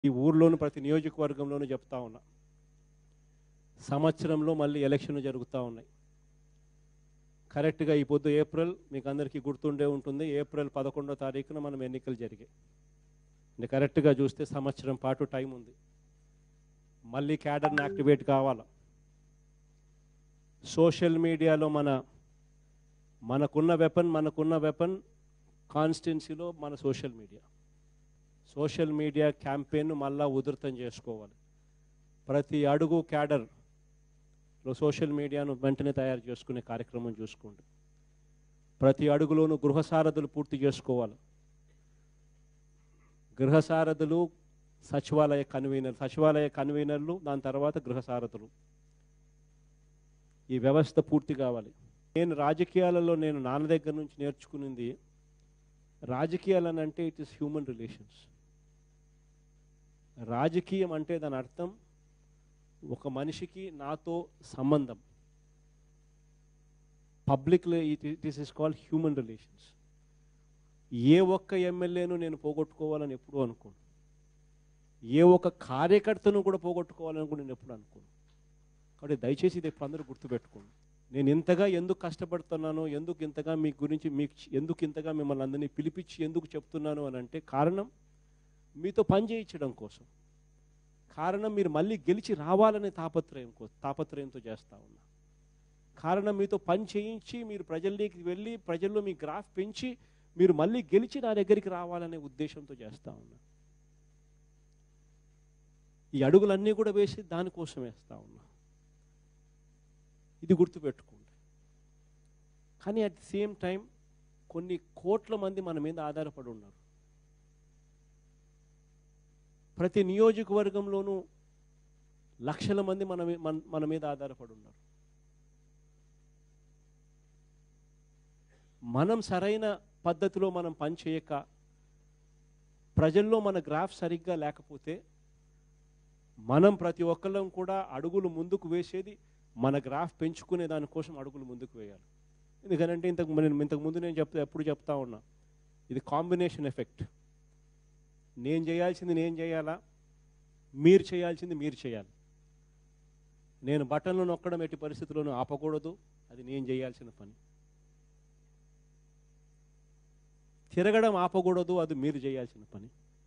ఈ ఊర్లోను ప్రతి నియోజకవర్గంలోనూ చెప్తా ఉన్నా సంవత్సరంలో మళ్ళీ ఎలక్షన్లు జరుగుతూ ఉన్నాయి కరెక్ట్గా ఈ పొద్దు ఏప్రిల్ మీకు అందరికీ గుర్తుండే ఉంటుంది ఏప్రిల్ పదకొండో తారీఖున మనం ఎన్నికలు జరిగాయి అంటే కరెక్ట్గా చూస్తే సంవత్సరం పాటు టైం ఉంది మళ్ళీ క్యాడర్ని యాక్టివేట్ కావాలా సోషల్ మీడియాలో మన మనకున్న వెపన్ మనకున్న వెపన్ కాన్స్టిట్యున్సీలో మన social media social media campaign మళ్ళా ఉధృతం చేసుకోవాలి ప్రతి అడుగు క్యాడర్లో సోషల్ మీడియాను వెంటనే తయారు చేసుకునే కార్యక్రమం చూసుకోండి ప్రతి అడుగులోనూ గృహసారథులు పూర్తి చేసుకోవాలి గృహసారథులు సచివాలయ కన్వీనర్ సచివాలయ కన్వీనర్లు దాని తర్వాత గృహసారథులు ఈ వ్యవస్థ పూర్తి కావాలి నేను రాజకీయాలలో నేను నాన్న దగ్గర నుంచి నేర్చుకునింది రాజకీయాలని అంటే ఇట్ ఇస్ హ్యూమన్ రిలేషన్స్ రాజకీయం అంటే దాని అర్థం ఒక మనిషికి నాతో సంబంధం పబ్లిక్లో it is is called human relations ఏ ఒక్క ఎమ్మెల్యేను నేను పోగొట్టుకోవాలని ఎప్పుడూ అనుకోను ఏ ఒక్క కార్యకర్తను కూడా పోగొట్టుకోవాలని కూడా నేను ఎప్పుడు అనుకోను కాబట్టి దయచేసి ఇది ఎప్పుడు అందరూ గుర్తుపెట్టుకోండి నేను ఇంతగా ఎందుకు కష్టపడుతున్నానో ఎందుకు ఇంతగా మీ గురించి మీకు ఎందుకు ఇంతగా మిమ్మల్ని అందరినీ పిలిపించి ఎందుకు చెప్తున్నాను అని అంటే కారణం మీతో పని చేయించడం కోసం కారణం మీరు మళ్ళీ గెలిచి రావాలనే తాపత్రయం కో తాపత్రయంతో చేస్తూ ఉన్నా కారణం మీతో పని చేయించి మీరు ప్రజల్లోకి వెళ్ళి ప్రజల్లో మీ గ్రాఫ్ పెంచి మీరు మళ్ళీ గెలిచి నా దగ్గరికి రావాలనే ఉద్దేశంతో చేస్తూ ఉన్నా ఈ అడుగులన్నీ కూడా వేసి దానికోసం వేస్తూ ఉన్నా ఇది గుర్తుపెట్టుకోండి కానీ అట్ ది సేమ్ టైం కొన్ని కోట్ల మంది మన మీద ఆధారపడి ఉన్నారు ప్రతి నియోజకవర్గంలోనూ లక్షల మంది మన మీ- మన- మన మీద ఆధారపడి ఉన్నారు మనం సరైన పద్ధతిలో మనం పని చేయక ప్రజల్లో మన గ్రాఫ్ సరిగ్గా లేకపోతే మనం ప్రతి ఒక్కళ్ళం కూడా అడుగులు ముందుకు వేసేది మన గ్రాఫ్ పెంచుకునే దానికోసం అడుగులు ముందుకు వేయాలి ఎందుకంటే ఇంతకు నేను ఇంతకు ముందు నేను చెప్తా ఎప్పుడు చెప్తా ఉన్నా ఇది కాంబినేషన్ ఎఫెక్ట్ నేను చేయాల్సింది నేను చేయాలా మీరు చేయాల్సింది మీరు చేయాలి నేను బటన్లు నొక్కడం ఎట్టి పరిస్థితుల్లోనూ ఆపకూడదు అది నేను చేయాల్సిన పని తిరగడం ఆపకూడదు అది మీరు చేయాల్సిన పని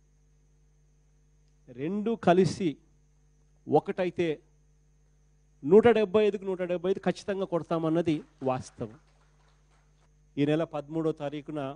రెండు కలిసి ఒకటైతే నూట డెబ్బై ఐదుకు నూట డెబ్బై ఐదు ఖచ్చితంగా కొడతామన్నది వాస్తవం ఈ నెల పదమూడో తారీఖున